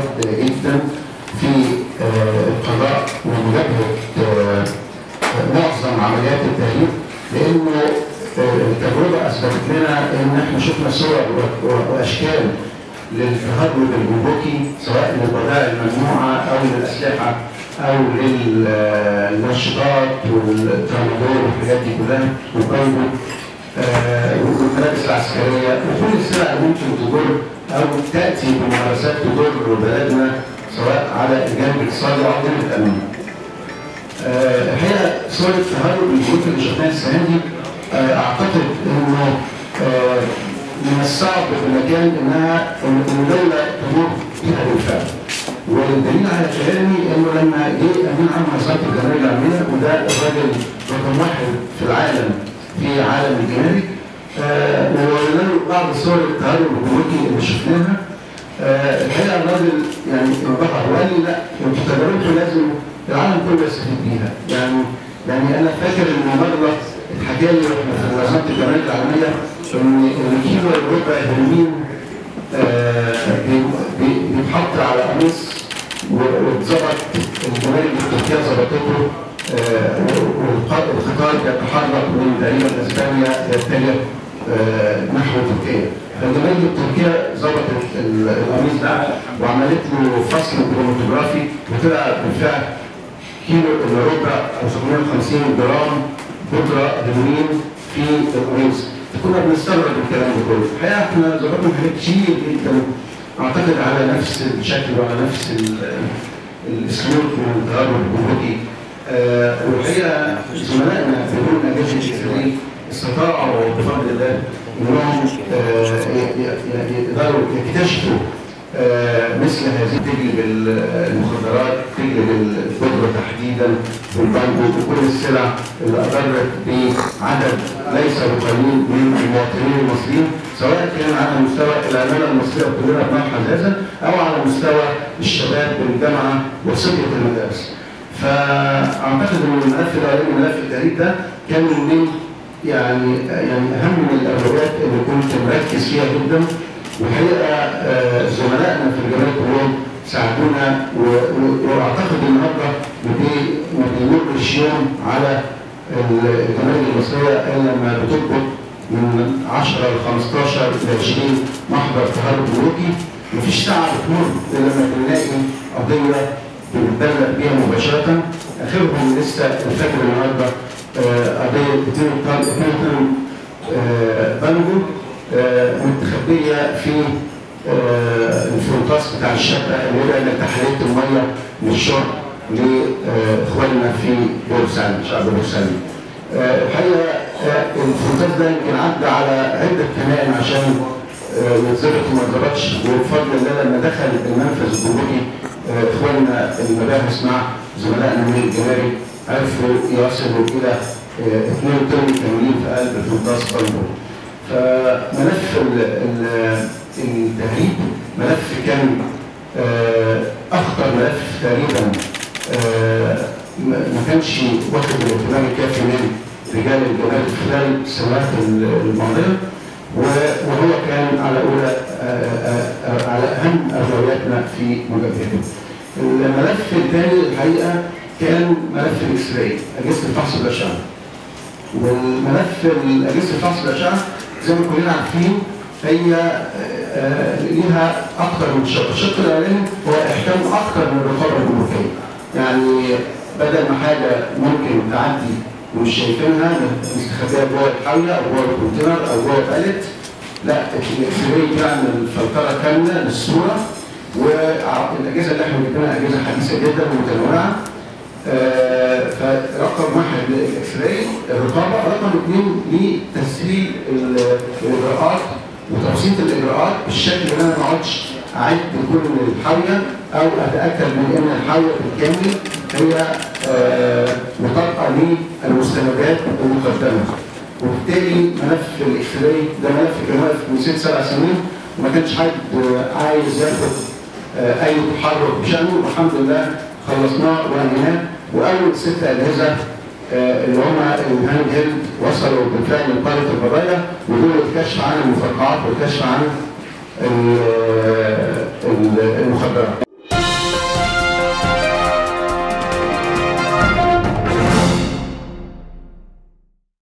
جدا في آه، القضاء ومواجهه آه، معظم عمليات التهريب لانه آه، التجربه اثبتت لنا ان احنا شفنا صور و- و- واشكال للتهرب الجمركي سواء للبضائع الممنوعه او للاسلحه او للنشطات والترامادول والحاجات دي كلها والبيض آه، والملابس العسكريه وكل السلع اللي ممكن تضر او تاتي بممارسات تضر بلدنا سواء على الجانب الاقتصادي او الجانب الامني. آه، الحقيقه صوره تهرب الجهود اللي شفناها السنه دي آه، اعتقد انه آه، من الصعب في المكان انها ان إن دوله تمر فيها بالفعل. والدليل على كلامي انه لما جه امين عام وزاره الجمارك العالميه وده الراجل رقم واحد في العالم في عالم الجمارك آه، وورينا له بعض صور التهرب الجمركي اللي شفناها آه، الحقيقه الراجل يعني انبهر وقال لي لا انتوا تجربتكم لازم العالم كله يستفيد بيها يعني يعني انا فاكر ان مره اتحكى لي واحنا في وزاره الجمارك العالميه ان ان كيلو ربع هرمين آه، بي- بي- بيتحط على قميص و- واتظبط الجمارك التركيه ظبطته آه، والقطار يتحرك من تقريبا اسبانيا يتجه آه، نحو تركيا فالجمارك التركيه ظبطت ال- القميص ده وعملت له فصل كروماتوجرافي وطلع بالفعل كيلو الا ربع او 750 جرام بودره هيروين في القميص كنا بنستغرب الكلام ده كله الحقيقه احنا ظبطنا حاجات كتير جدا اعتقد على نفس الشكل وعلى نفس ال- الاسلوب من التهرب الجمركي آه، والحقيقه زملائنا في دول اجهزه الاسرائيل استطاعوا بفضل الله انهم آه، ي- ي- ي- يقدروا يكتشفوا آه، مثل هذه تجلب المخدرات تجلب البودرة تحديدا والبانجو وكل السلع اللي أضرت بعدد ليس بقليل من المواطنين المصريين سواء كان على مستوى العمالة المصرية كلنا بنلحظ هذا أو على مستوى الشباب بالجامعة وصبية المدارس. فأعتقد أن الملف الأولاني ملف التهريب ده كان من يعني يعني أهم من الأولويات اللي كنت مركز فيها جدا والحقيقه آه، زملائنا في الجمعيه كلهم ساعدونا و- و- واعتقد النهارده ما بي- ما بيمرش يوم على ال- الجمعيه المصريه الا لما بتطلب من 10 ل 15 ل 20 محضر تهرب جمركي مفيش ساعه بتمر الا لما بنلاقي قضيه بنتبلغ بيها مباشره اخرهم لسه الفجر النهارده آه، قضيه 2 طن 2 طن آه، بانجو آه، مستخبيه في آه، الفرطاس بتاع الشقه اللي هو اللي تحليه الميه للشرب لاخواننا في بورسعيد شعب بورسعيد. آه، الحقيقه آه، الفرطاس ده يمكن عدى على عده كنائن عشان آه، يتظبط وما اتظبطش وبفضل الله لما دخل المنفذ الجمهوري آه، اخواننا المباحث مع زملائنا من الجمارك عرفوا يصلوا الى آه، 2 طن كاملين في قلب الفرطاس بانجو. فملف ال- ال- التهريب ملف كان آه، اخطر ملف تقريبا آه، ما ما كانش واخد الاهتمام الكافي من رجال الجمارك خلال السنوات الماضيه و- وهو كان على اولى آه، آه، آه، على اهم اولوياتنا في مواجهته. الملف الثاني الحقيقه كان ملف الاكس راي اجهزه الفحص الاشعه. والملف اجهزه الفحص الاشعه زي ما كلنا عارفين هي آه، ليها اكثر من شق، الشق الاولاني هو احكام اكثر من الرقابه الجمركيه. يعني بدل ما حاجه ممكن تعدي ومش شايفينها مستخبيه جوه الحاويه او جوه الكونتينر او جوه باليت لا الاكس بيعمل فلتره كامله للصوره والاجهزه اللي احنا بنجيبها اجهزه حديثه جدا ومتنوعه آه، فرقم واحد للاكس راي الرقابه رقم اثنين لتسهيل ال- الاجراءات وتبسيط الاجراءات بالشكل اللي انا ما اقعدش اعد كل الحاويه او اتاكد من ان الحاويه بالكامل هي آه، مطابقه للمستندات المقدمه وبالتالي ملف الاكس راي ده ملف كان واقف من ست سبع سنين وما كانش حد آه، عايز ياخد آه، اي تحرك بشانه والحمد لله خلصناه وانهيناه واول ست اجهزه آه، اللي هم الهاند هيلد وصلوا بالفعل لقاده البضائع ودول الكشف عن المفرقعات والكشف عن ال- ال- المخدرات.